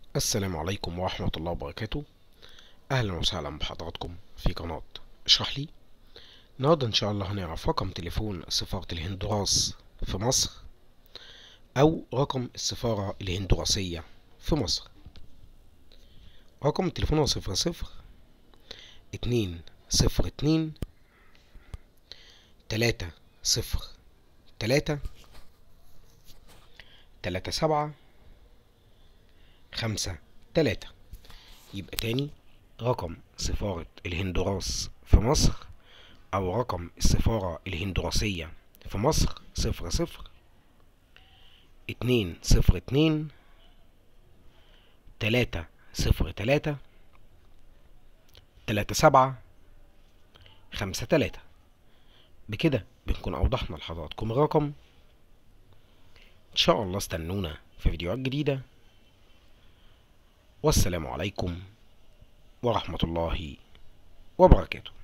السلام عليكم ورحمة الله وبركاته أهلا وسهلا بحضراتكم في قناة اشرح لي النهاردة إن شاء الله هنعرف رقم تليفون سفارة الهندوراس في مصر أو رقم السفارة الهندوراسية في مصر رقم التليفون هو صفر صفر اتنين صفر اتنين تلاتة صفر تلاتة تلاتة سبعة خمسة تلاتة يبقى تاني رقم سفارة الهندوراس في مصر أو رقم السفارة الهندوراسية في مصر صفر صفر اتنين صفر اتنين تلاتة صفر تلاتة تلاتة سبعة خمسة تلاتة بكده بنكون أوضحنا لحضراتكم الرقم إن شاء الله استنونا في فيديوهات جديدة والسلام عليكم ورحمة الله وبركاته